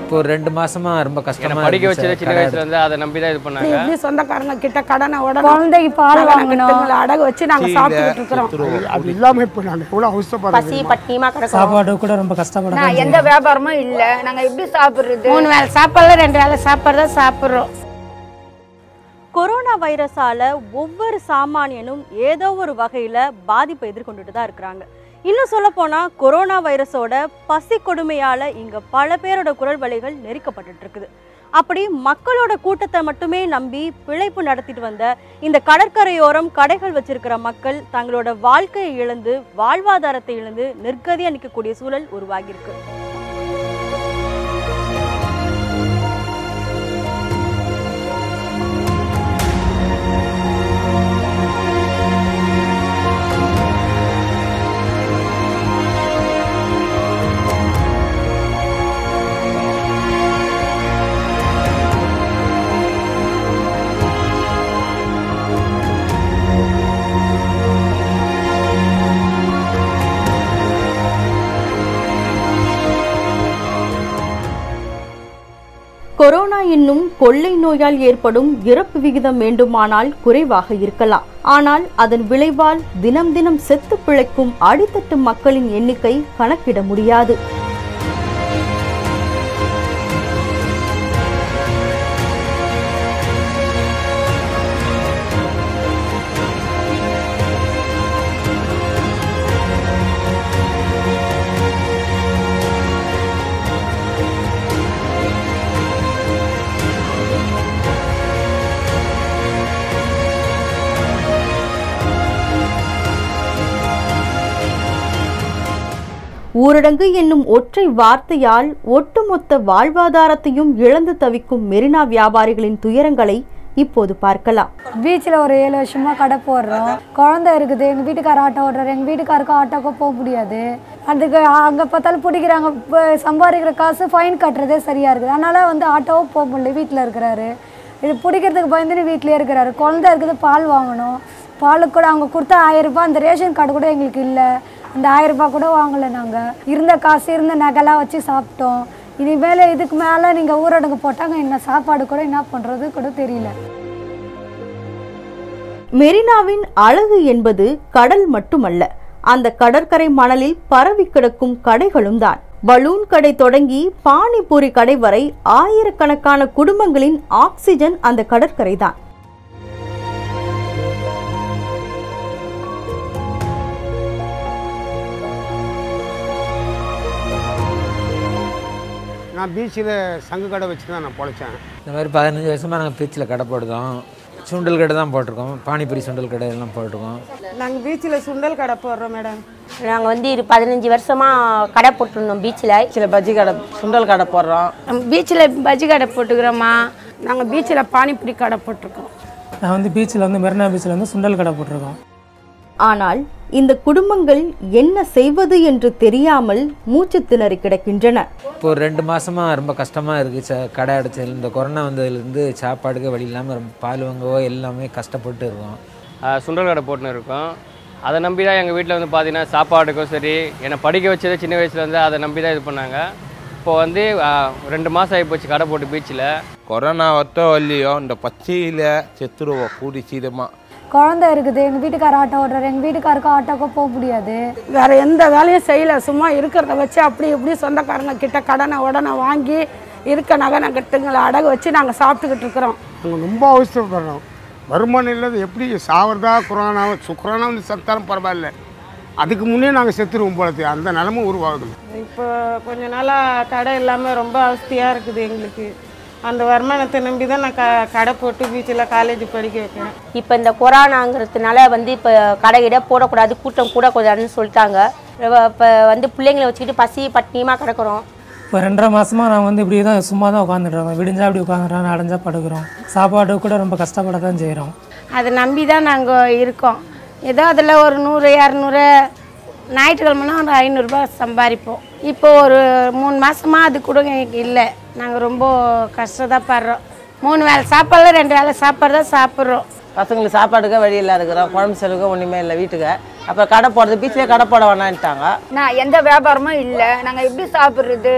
இப்போ ஒரு ரெண்டு மாசமா ரொம்ப என்னை கஷ்டமா படிக்க இருந்துச்சு வச்சது சின்ன கடை வயசுல இருந்து அதை நம்பி தான் இது பண்ணாங்க இப்படி சொந்தக்காரங்க கிட்ட கடனை உடனே குழந்தைக்கு பால் நகை வாங்கணும் நட்டுங்களை அடகு வச்சு நாங்க சாப்பிட்டுட்டு இருக்கிறோம் அது இல்லாமல் இப்போ நான் எவ்வளோ அவசரப்படுறேன் பசி பட்டினியமா கிடக்கும் சாப்பாடு கூட ரொம்ப கஷ்டப்பட நான் எந்த வியாபாரமும் இல்ல நாங்க எப்படி சாப்பிடுறது மூணு வேளை சாப்பாடுல ரெண்டு வேளை சாப்பாடு தான் சாப்பிட்றோம் கொரோனா வைரஸால ஒவ்வொரு சாமானியனும் ஏதோ ஒரு வகையில பாதிப்பை எதிர்கொண்டுட்டு தான் இருக்கிறாங்க இன்னும் சொல்ல போனா கொரோனா வைரஸோட பசி கொடுமையால இங்க பல பேரோட குரல் வலைகள் நெரிக்கப்பட்டுட்டு இருக்குது அப்படி மக்களோட கூட்டத்தை மட்டுமே நம்பி பிழைப்பு நடத்திட்டு வந்த இந்த கடற்கரையோரம் கடைகள் வச்சிருக்கிற மக்கள் தங்களோட வாழ்க்கையை இழந்து வாழ்வாதாரத்தை இழந்து நிர்கதியா நிற்கக்கூடிய சூழல் உருவாகியிருக்கு கொரோனா என்னும் கொள்ளை நோயால் ஏற்படும் இறப்பு விகிதம் வேண்டுமானால் குறைவாக இருக்கலாம் ஆனால் அதன் விளைவால் தினம் தினம் செத்து பிழைக்கும் அடித்தட்டு மக்களின் எண்ணிக்கை கணக்கிட முடியாது ஊரடங்கு என்னும் ஒற்றை வார்த்தையால் ஒட்டுமொத்த வாழ்வாதாரத்தையும் இழந்து தவிக்கும் மெரினா வியாபாரிகளின் துயரங்களை இப்போது பார்க்கலாம் பீச்சில் ஒரு ஏழு வருஷமா கடை போடுறோம் குழந்தை இருக்குது எங்கள் வீட்டுக்கார ஆட்டோ ஓட்டுறாரு எங்கள் வீட்டுக்காருக்கு ஆட்டோக்கோ போக முடியாது அதுக்கு அங்கே பார்த்தாலும் பிடிக்கிறாங்க இப்போ சம்பாதிக்கிற காசு ஃபைன் கட்டுறதே சரியாக இருக்குது அதனால் வந்து ஆட்டோவும் போக முடியல வீட்டில் இருக்கிறாரு இது பிடிக்கிறதுக்கு பயந்துன்னு வீட்டிலே இருக்கிறாரு குழந்தை இருக்குது பால் வாங்கணும் பாலுக்கு கூட அவங்க கொடுத்த ஆயிரம் ரூபாய் அந்த ரேஷன் கார்டு கூட எங்களுக்கு இல்லை அந்த ஆயிரம் ரூபாய் கூட வாங்கலை நாங்கள் இருந்த காசு இருந்த நகைலாம் வச்சு சாப்பிட்டோம் இனிமேல் இதுக்கு மேலே நீங்கள் ஊரடங்கு போட்டாங்க என்ன சாப்பாடு கூட என்ன பண்ணுறது கூட தெரியல மெரினாவின் அழகு என்பது கடல் மட்டுமல்ல அந்த கடற்கரை மணலில் பரவி கிடக்கும் கடைகளும் தான் பலூன் கடை தொடங்கி பானிபூரி கடை வரை ஆயிரக்கணக்கான குடும்பங்களின் ஆக்சிஜன் அந்த கடற்கரை தான் நான் பீச்சில் சங்கு கடை வச்சு தான் நான் பொழைச்சேன் இந்த மாதிரி பதினஞ்சு வருஷமா நாங்கள் பீச்சில் கடை போடுதோம் சுண்டல் கடை தான் போட்டிருக்கோம் பானிபூரி சுண்டல் கடை எல்லாம் போட்டிருக்கோம் நாங்க பீச்சில் சுண்டல் கடை போடுறோம் மேடம் நாங்கள் வந்து இரு பதினஞ்சு வருஷமா கடை போட்டிருந்தோம் பீச்சில் பீச்சில் பஜ்ஜி கடை சுண்டல் கடை போடுறோம் பீச்சில் பஜ்ஜி கடை போட்டுக்கிறோம்மா நாங்க பீச்சில் பானிபூரி கடை போட்டிருக்கோம் நான் வந்து பீச்சில் வந்து மெரினா பீச்சில் வந்து சுண்டல் கடை போட்டிருக்கோம் ஆனால் இந்த குடும்பங்கள் என்ன செய்வது என்று தெரியாமல் மூச்சு திணறி கிடக்கின்றன இப்போ ஒரு ரெண்டு மாசமா ரொம்ப கஷ்டமா இருக்கு ச கடை அடைச்சதுல இந்த கொரோனா வந்ததுலேருந்து சாப்பாடுக்கு வழி இல்லாமல் ரொம்ப பால் வாங்கவோ எல்லாமே கஷ்டப்பட்டு இருக்கோம் ஆஹ் சுண்டல் கடை போட்டுன்னு இருக்கோம் அதை நம்பி தான் எங்கள் வீட்டில் வந்து பார்த்தீங்கன்னா சாப்பாடுக்கும் சரி என்னை படிக்க வச்சது சின்ன வயசுல இருந்து அதை நம்பி தான் இது பண்ணாங்க இப்போ வந்து ஆஹ் ரெண்டு மாதம் ஆகி போச்சு கடை போட்டு பீச்சில் கொரோனா ஒத்தோ இல்லையோ இந்த பச்சையில் செத்துருவோம் கூடி சீக்கிரமாக குழந்தை இருக்குது எங்கள் வீட்டுக்கார ஆட்டோ ஓட்டுறாரு எங்கள் வீட்டுக்காருக்கு ஆட்டோக்கோ போக முடியாது வேற எந்த வேலையும் செய்யல சும்மா இருக்கிறத வச்சு அப்படி இப்படி சொந்தக்காரங்க கிட்ட கடனை உடனே வாங்கி இருக்க நகை நகட்டுங்களை அடகு வச்சு நாங்க சாப்பிட்டுக்கிட்டு இருக்கிறோம் நாங்கள் ரொம்ப அவசரப்படுறோம் வருமானம் இல்லாத எப்படி சாவறதா கொரோனா கொரோனா வந்து செத்தாலும் பரவாயில்ல அதுக்கு முன்னே நாங்கள் செத்துருவோம் போலத்து அந்த நிலமை உருவாகுது இப்போ கொஞ்ச நாளாக கடை இல்லாமல் ரொம்ப அவஸ்தையாக இருக்குது எங்களுக்கு அந்த வருமானத்தை நம்பி தான் நான் க கடை போட்டு பீச்சில் காலேஜ் படிக்க வைக்கிறேன் இப்போ இந்த கொரோனாங்கிறதுனால வந்து இப்போ கடையிட போடக்கூடாது கூட்டம் கூடக்கூடாதுன்னு சொல்லிட்டாங்க இப்போ வந்து பிள்ளைங்களை வச்சுக்கிட்டு பசி பட்டினியமா கிடக்குறோம் இப்போ ரெண்டரை மாசமா நாங்கள் வந்து இப்படி தான் சும்மா தான் உட்காந்துட்டு இருக்கோம் விடிஞ்சா அப்படி உட்காந்துறோம் அடைஞ்சா படுக்கிறோம் சாப்பாடு கூட ரொம்ப கஷ்டப்பட தான் செய்கிறோம் அதை நம்பி தான் நாங்கள் இருக்கோம் ஏதோ அதில் ஒரு நூறு இரநூறு ஞாயிற்றுக்கிழமைனா ஒரு ஐநூறுரூபா சம்பாதிப்போம் இப்போ ஒரு மூணு மாசமா அது கூட எங்களுக்கு இல்லை நாங்கள் ரொம்ப கஷ்டப்படுறோம் மூணு வேளை சாப்பாடுல ரெண்டு வேளை சாப்பாடு தான் சாப்பிட்றோம் பசங்களுக்கு சாப்பாடுக்க வழி இல்லாத இருக்கிறோம் குழம்பு செலவுக்கு ஒன்றுமே இல்லை வீட்டுக்கு அப்புறம் கடை போடுறது பீச்சிலே கடை போட வேணான்ட்டாங்க நான் எந்த வியாபாரமும் இல்லை நாங்கள் எப்படி சாப்பிட்றது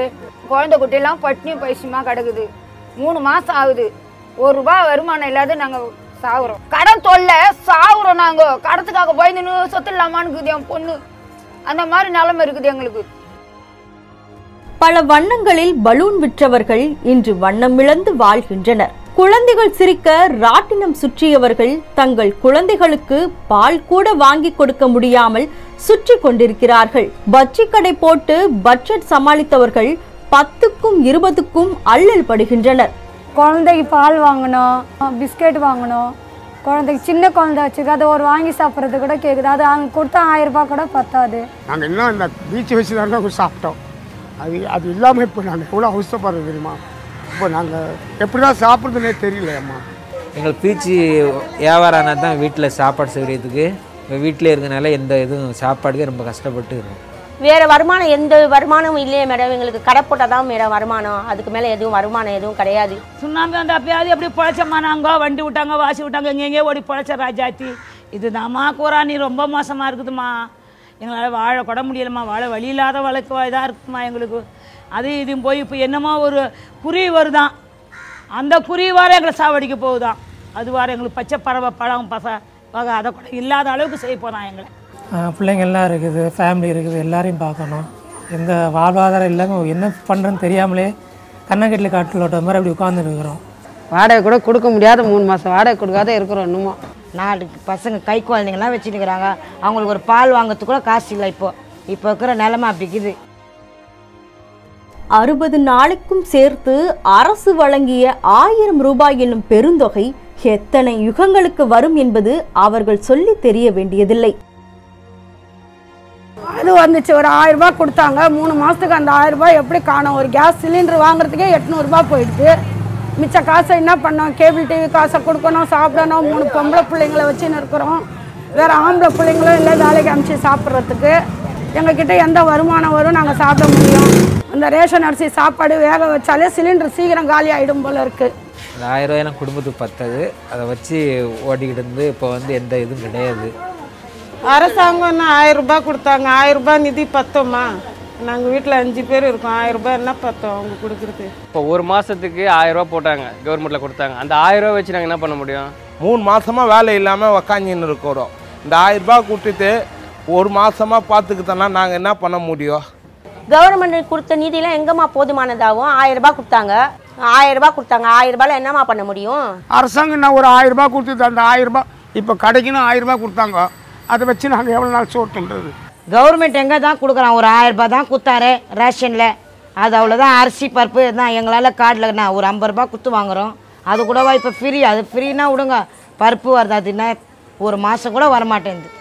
குழந்தை குட்டியெல்லாம் பட்னி பைசியமாக கிடக்குது மூணு மாதம் ஆகுது ஒரு ரூபாய் வருமானம் இல்லாத நாங்கள் சாகுறோம் கடன் தொல்லை சாகுறோம் நாங்கள் கடத்துக்காக பயந்துன்னு சொத்துலாமான்னு இருக்குது என் பொண்ணு அந்த மாதிரி நிலைமை இருக்குது எங்களுக்கு பல வண்ணங்களில் பலூன் விற்றவர்கள் இன்று வண்ணமிழந்து வாழ்கின்றனர் குழந்தைகள் சிரிக்க ராட்டினம் சுற்றியவர்கள் தங்கள் குழந்தைகளுக்கு பால் கூட வாங்கி கொடுக்க முடியாமல் சுற்றி கொண்டிருக்கிறார்கள் பஜ்ஜி கடை போட்டு பட்ஜெட் சமாளித்தவர்கள் பத்துக்கும் இருபதுக்கும் அல்லல் படுகின்றனர் குழந்தைக்கு பால் வாங்கணும் பிஸ்கெட் வாங்கணும் குழந்தைக்கு சின்ன குழந்தை வச்சுக்க அதை ஒரு வாங்கி சாப்பிட்றது கூட கேட்குது அது அவங்க கொடுத்தா ஆயிரம் ரூபாய் கூட பத்தாது நாங்கள் இன்னும் இந்த பீச் வச்சு தான் கொஞ்சம் சாப்பிட்டோம் அது அது இல்லாமல் இப்போ நாங்கள் எவ்வளோ அவசரப்படுறது தெரியுமா இப்போ நாங்கள் எப்படி தான் சாப்பிட்றதுனே தெரியல அம்மா எங்களுக்கு பீச்சு வியாபாரம் ஆனால் தான் வீட்டில் சாப்பாடு செய்கிறதுக்கு இப்போ வீட்டில் இருக்கனால எந்த இதுவும் சாப்பாடுக்கே ரொம்ப கஷ்டப்பட்டு இருக்கோம் வேற வருமானம் எந்த வருமானமும் இல்லையே மேடம் எங்களுக்கு கடை போட்டால் தான் மேடம் வருமானம் அதுக்கு மேலே எதுவும் வருமானம் எதுவும் கிடையாது சுண்ணாம்பு வந்து அப்பயாவது எப்படி பொழைச்சம்மா நாங்க வண்டி விட்டாங்க வாசி விட்டாங்க எங்கெங்கே ஓடி பொழைச்ச ராஜாத்தி இதுதாம்மா கூறா நீ ரொம்ப மோசமாக இருக்குதும்மா எங்களால் வாழ கூட முடியலம்மா வாழ வழி இல்லாத வழக்கு இதாக இருக்குமா எங்களுக்கு அது இதுவும் போய் இப்போ என்னமோ ஒரு குருவி வருதான் அந்த குருவி வாரம் எங்களை சாவடிக்க போகுதான் அது வாரம் எங்களுக்கு பச்சை பறவை பழம் பச வகை அதை கூட இல்லாத அளவுக்கு செய்ய போகிறான் எங்களை ஆஹ் பிள்ளைங்கள்லாம் இருக்குது ஃபேமிலி இருக்குது எல்லாரையும் பார்க்கணும் எந்த வாழ்வாதாரம் இல்லாமல் என்ன பண்ணுறேன்னு தெரியாமலே கண்ணக்கட்டில் காட்டில் ஓட்ட மாதிரி அப்படி உட்காந்துட்டு இருக்கிறோம் வாடகை கூட கொடுக்க முடியாத மூணு மாதம் வாடகை கொடுக்காத இருக்கிறோம் இன்னமும் நாலு பசங்க கை குழந்தைங்கலாம் வச்சுருக்கிறாங்க அவங்களுக்கு ஒரு பால் வாங்குறதுக்கு கூட காசு இல்லை இப்போ இப்போ இருக்கிற நிலமை அப்படி இருக்குது அறுபது நாளுக்கும் சேர்த்து அரசு வழங்கிய ஆயிரம் ரூபாய் என்னும் பெருந்தொகை எத்தனை யுகங்களுக்கு வரும் என்பது அவர்கள் சொல்லி தெரிய வேண்டியதில்லை அது வந்துச்சு ஒரு ஆயிரம் ரூபாய் கொடுத்தாங்க மூணு மாதத்துக்கு அந்த ஆயிரம் ரூபாய் எப்படி காணும் ஒரு கேஸ் சிலிண்டர் வாங்குறதுக்கே எட்நூறுபா போயிடுது மிச்ச காசை என்ன பண்ணோம் கேபிள் டிவி காசை கொடுக்கணும் சாப்பிடணும் மூணு பொம்பளை பிள்ளைங்கள வச்சுன்னு இருக்கிறோம் வேறு ஆம்பளை பிள்ளைங்களும் இல்லை வேலைக்கு அனுப்பிச்சு சாப்பிட்றதுக்கு எங்ககிட்ட எந்த வருமானம் வரும் நாங்கள் சாப்பிட முடியும் அந்த ரேஷன் அரிசி சாப்பாடு வேக வச்சாலே சிலிண்டர் சீக்கிரம் காலி ஆகிடும் போல இருக்குது அந்த ஆயிரம் ரூபாயெல்லாம் குடும்பத்துக்கு பத்தாது அதை வச்சு ஓட்டிக்கிட்டு இருந்து இப்போ வந்து எந்த இதுவும் கிடையாது அரசாங்கம் என்ன ஆயிரம் ரூபாய் கொடுத்தாங்க ஆயிரம் ரூபாய் நிதி பத்தோமா நாங்கள் வீட்டில் அஞ்சு பேர் இருக்கோம் ஆயிரம் ரூபாய் என்ன பத்தோம் அவங்க கொடுக்குறது இப்போ ஒரு மாதத்துக்கு ஆயிரரூபா போட்டாங்க கவர்மெண்ட்டில் கொடுத்தாங்க அந்த ஆயிரரூபா வச்சு நாங்கள் என்ன பண்ண முடியும் மூணு மாசமாக வேலை இல்லாமல் உக்காஞ்சின்னு இருக்கிறோம் இந்த ஆயிரம் ரூபாய் கொடுத்துட்டு ஒரு மாசமாக பார்த்துக்கிட்டோன்னா நாங்கள் என்ன பண்ண முடியும் கவர்மெண்ட் கொடுத்த நிதியெல்லாம் எங்கம்மா போதுமானதாகும் ஆயிரம் ரூபாய் கொடுத்தாங்க ஆயிரம் ரூபாய் கொடுத்தாங்க ஆயிரம் ரூபாயில் என்னம்மா பண்ண முடியும் அரசாங்கம் என்ன ஒரு ஆயிரம் ரூபாய் கொடுத்தது அந்த ஆயிரம் ரூபாய் இப்போ கடைக்குன்னு ஆயிரம் ரூபாய் கொடுத்தாங்க அதை வச்சு நாங்கள் எவ்வளோ நாள் சோட்டுன்றது கவர்மெண்ட் எங்கே தான் கொடுக்குறான் ஒரு ஆயிரம் ரூபாய் தான் கொடுத்தாரு ரேஷனில் அது அவ்வளோதான் அரிசி பருப்பு தான் எங்களால் கார்டில் நான் ஒரு ஐம்பது ரூபாய் கொடுத்து வாங்குறோம் அது கூடவா இப்போ ஃப்ரீ அது ஃப்ரீனா விடுங்க பருப்பு வருது அது என்ன ஒரு மாதம் கூட வரமாட்டேங்குது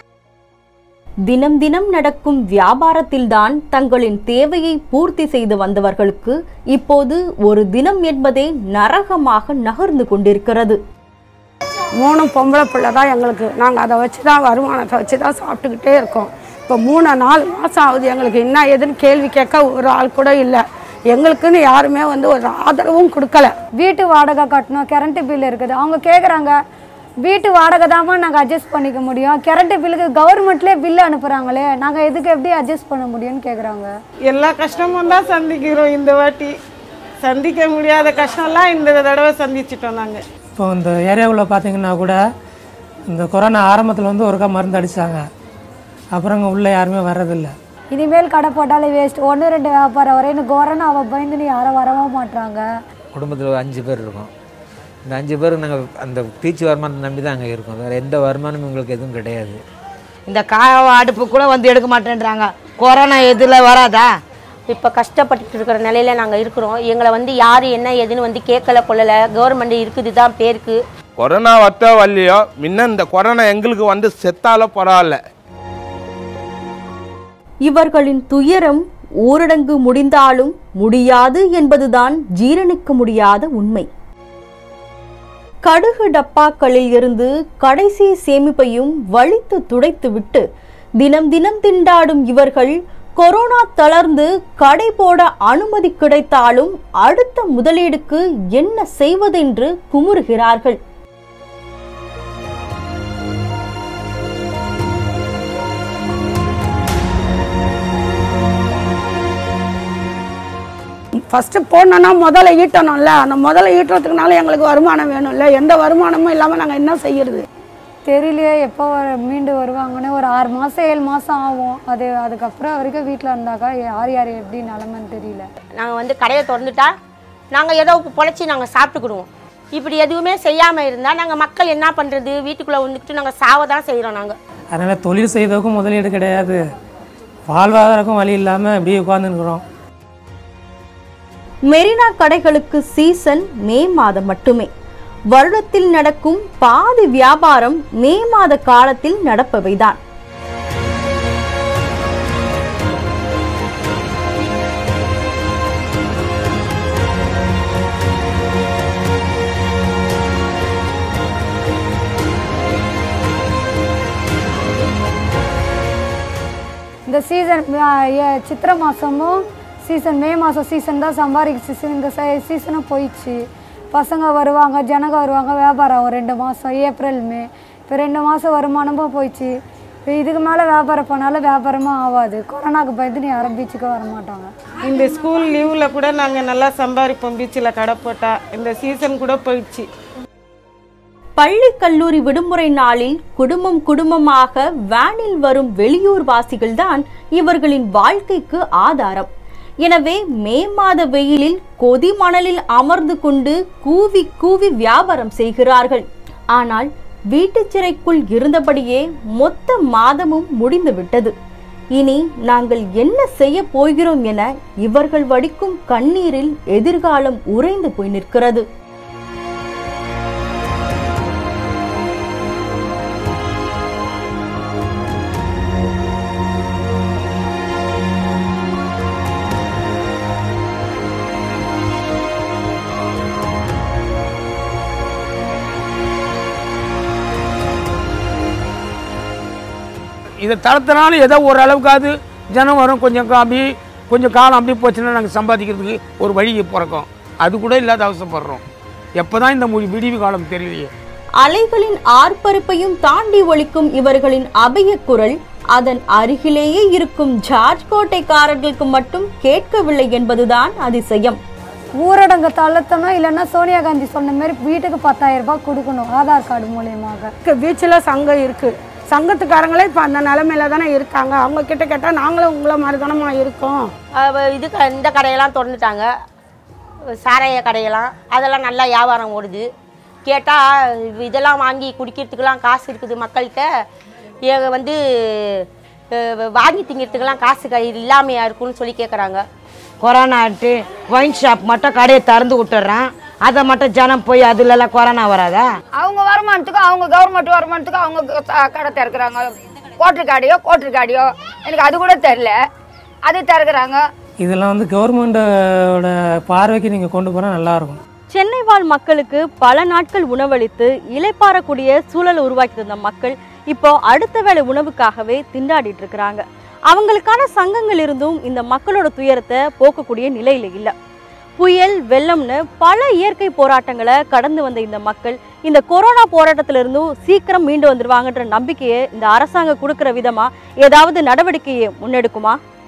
தினம் தினம் நடக்கும் வியாபாரத்தில்தான் தங்களின் தேவையை பூர்த்தி செய்து வந்தவர்களுக்கு இப்போது ஒரு தினம் என்பதே நரகமாக நகர்ந்து கொண்டிருக்கிறது மூணு பொம்பளை பிள்ளை தான் எங்களுக்கு நாங்கள் அதை வச்சு தான் வருமானத்தை வச்சு தான் சாப்பிட்டுக்கிட்டே இருக்கோம் இப்போ மூணு நாலு மாதம் ஆகுது எங்களுக்கு என்ன ஏதுன்னு கேள்வி கேட்க ஒரு ஆள் கூட இல்லை எங்களுக்குன்னு யாருமே வந்து ஒரு ஆதரவும் கொடுக்கல வீட்டு வாடகை கட்டணும் கரண்ட் பில் இருக்குது அவங்க கேட்குறாங்க வீட்டு வாடகை தாம்மா நாங்கள் அட்ஜஸ்ட் பண்ணிக்க முடியும் கரண்ட் பில்லுக்கு கவர்மெண்ட்லேயே பில்லு அனுப்புகிறாங்களே நாங்கள் எதுக்கு எப்படி அட்ஜஸ்ட் பண்ண முடியும்னு கேட்குறாங்க எல்லா கஷ்டமும் தான் சந்திக்கிறோம் இந்த வாட்டி சந்திக்க முடியாத கஷ்டம்லாம் இந்த தடவை சந்திச்சிட்டோம் நாங்கள் இப்போ இந்த ஏரியாவில் பார்த்தீங்கன்னா கூட இந்த கொரோனா ஆரம்பத்தில் வந்து ஒருக்கா மருந்து அடித்தாங்க அப்புறம் இங்கே உள்ளே யாருமே வர்றதில்லை இனிமேல் கடை போட்டாலே வேஸ்ட் ஒன்று ரெண்டு வியாபாரம் வரை இன்னும் கொரோனாவை பயந்துன்னு யாரும் வரவும் மாட்றாங்க குடும்பத்தில் ஒரு அஞ்சு பேர் இருக்கோம் இந்த அஞ்சு பேருக்கு நாங்கள் அந்த பீச்சு வருமானத்தை நம்பி தான் அங்கே இருக்கோம் வேறு எந்த வருமானமும் எங்களுக்கு எதுவும் கிடையாது இந்த காய அடுப்பு கூட வந்து எடுக்க மாட்டேன்றாங்க கொரோனா எதில் வராதா இப்போ கஷ்டப்பட்டுட்டு இருக்கிற நிலையில நாங்கள் இருக்கிறோம் எங்களை வந்து யார் என்ன ஏதுன்னு வந்து கேட்கல கொள்ளலை கவர்மெண்ட் இருக்குது தான் பேருக்கு கொரோனா வத்தோ வரலையோ முன்ன இந்த கொரோனா எங்களுக்கு வந்து செத்தாலும் பரவாயில்ல இவர்களின் துயரம் ஊரடங்கு முடிந்தாலும் முடியாது என்பதுதான் ஜீரணிக்க முடியாத உண்மை கடுகு டப்பாக்களில் இருந்து கடைசி சேமிப்பையும் வலித்து துடைத்துவிட்டு தினம் தினம் திண்டாடும் இவர்கள் கொரோனா தளர்ந்து கடை போட அனுமதி கிடைத்தாலும் அடுத்த முதலீடுக்கு என்ன செய்வதென்று குமுறுகிறார்கள் ஃபஸ்ட்டு போனோன்னா முதல்ல ஈட்டணும்ல அந்த முதல்ல ஈட்டுறதுக்குனால எங்களுக்கு வருமானம் வேணும்ல எந்த வருமானமும் இல்லாமல் நாங்கள் என்ன செய்யறது தெரியலையே எப்போ வர மீண்டு வருவாங்கன்னு ஒரு ஆறு மாதம் ஏழு மாதம் ஆகும் அது அதுக்கப்புறம் வரைக்கும் வீட்டில் இருந்தாக்கா யார் யார் எப்படி நிலமைன்னு தெரியல நாங்கள் வந்து கடையை திறந்துட்டா நாங்கள் ஏதோ பொழைச்சி நாங்கள் சாப்பிட்டுக்கிடுவோம் இப்படி எதுவுமே செய்யாமல் இருந்தால் நாங்கள் மக்கள் என்ன பண்ணுறது வீட்டுக்குள்ளே வந்துக்கிட்டு நாங்கள் சாவ தான் செய்கிறோம் நாங்கள் அதனால் தொழில் செய்வதற்கும் முதலீடு கிடையாது வாழ்வாதாரக்கும் வழி இல்லாமல் இப்படியே உட்காந்துருக்குறோம் மெரினா கடைகளுக்கு சீசன் மே மாதம் மட்டுமே வருடத்தில் நடக்கும் பாதி வியாபாரம் மே மாத காலத்தில் நடப்பவைதான் இந்த சீசன் சித்திரை மாதமும் சீசன் மே மாதம் சீசன் தான் சம்பாதிக்க சீசன் இந்த சீசனும் போயிடுச்சு பசங்க வருவாங்க ஜனங்க வருவாங்க வியாபாரம் ஆகும் ரெண்டு மாதம் ஏப்ரல் மே இப்போ ரெண்டு மாதம் வருமானமும் போயிடுச்சு இப்போ இதுக்கு மேலே வியாபாரம் பண்ணாலும் வியாபாரமும் ஆகாது கொரோனாக்கு பயந்து யாரும் பீச்சுக்கு வர மாட்டாங்க இந்த ஸ்கூல் லீவில் கூட நாங்கள் நல்லா சம்பாதிப்போம் பீச்சில் கடை போட்டால் இந்த சீசன் கூட போயிடுச்சு பள்ளி கல்லூரி விடுமுறை நாளில் குடும்பம் குடும்பமாக வேனில் வரும் வெளியூர் வாசிகள்தான் இவர்களின் வாழ்க்கைக்கு ஆதாரம் எனவே மே மாத வெயிலில் கொதி மணலில் அமர்ந்து கொண்டு கூவி கூவி வியாபாரம் செய்கிறார்கள் ஆனால் வீட்டுச் சிறைக்குள் இருந்தபடியே மொத்த மாதமும் முடிந்து விட்டது இனி நாங்கள் என்ன செய்ய போகிறோம் என இவர்கள் வடிக்கும் கண்ணீரில் எதிர்காலம் உறைந்து போய் நிற்கிறது இதை தளர்த்தினால ஏதோ ஓரளவுக்காவது ஜனம் வரும் கொஞ்சம் அப்படி கொஞ்சம் காலம் அப்படி போச்சுன்னா நாங்கள் சம்பாதிக்கிறதுக்கு ஒரு வழி பிறக்கும் அது கூட இல்லாத அவசரப்படுறோம் எப்போ தான் இந்த மொழி விடிவு காலம் தெரியலையே அலைகளின் ஆர்ப்பரிப்பையும் தாண்டி ஒலிக்கும் இவர்களின் அபய குரல் அதன் அருகிலேயே இருக்கும் ஜார்ஜ் கோட்டைக்காரர்களுக்கு மட்டும் கேட்கவில்லை என்பதுதான் அதிசயம் ஊரடங்கு தளர்த்தணும் இல்லைன்னா சோனியா காந்தி சொன்ன மாதிரி வீட்டுக்கு பத்தாயிரம் ரூபாய் கொடுக்கணும் ஆதார் கார்டு மூலியமாக பீச்சில் சங்கம் இருக்குது சங்கத்துக்காரங்களே இப்போ அந்த நிலமையில தானே இருக்காங்க அவங்க கிட்ட கேட்டால் நாங்களும் உங்களை மாதிரி தானம்மா இருக்கோம் அவ இதுக்கு இந்த கடையெல்லாம் திறந்துட்டாங்க சாராய கடையெல்லாம் அதெல்லாம் நல்லா வியாபாரம் ஓடுது கேட்டால் இதெல்லாம் வாங்கி குடிக்கிறதுக்கெல்லாம் காசு இருக்குது மக்கள்கிட்ட ஏ வந்து அஹ், வாங்கி திங்கிறதுக்கெல்லாம் காசு க இல்லாமையா இருக்குன்னு சொல்லி கேட்குறாங்க கொரோனாட்டு ஒயின் ஷாப் மட்டும் கடையை திறந்து விட்டுறான் அதை மட்டும் ஜனம் போய் அதுலலாம் கொரோனா வராதா அவங்க வருமானத்துக்கு அவங்க கவர்மெண்ட் வருமானத்துக்கு அவங்க க- கடை திறக்கிறாங்க கோட்டர் காடியோ கோட்டர் காடியோ எனக்கு அது கூட தெரில அது திறக்கிறாங்க இதெல்லாம் வந்து கவர்மெண்டோட பார்வைக்கு நீங்கள் கொண்டு போனால் நல்லாயிருக்கும் சென்னை வாழ் மக்களுக்கு பல நாட்கள் உணவளித்து இலைப்பாறக்கூடிய சூழலை உருவாக்கி தந்த மக்கள் இப்போ அடுத்த வேளை உணவுக்காகவே திண்டாடிட்டு இருக்கிறாங்க அவங்களுக்கான சங்கங்கள் இருந்தும் இந்த மக்களோட துயரத்தை போக்கக்கூடிய நிலையில இல்லை புயல் வெள்ளம்னு பல இயற்கை போராட்டங்களை கடந்து வந்த இந்த மக்கள் இந்த கொரோனா போராட்டத்துல இருந்தும் சீக்கிரம் மீண்டு வந்துருவாங்கன்ற நம்பிக்கையை இந்த அரசாங்கம் கொடுக்கிற விதமா ஏதாவது நடவடிக்கையை முன்னெடுக்குமா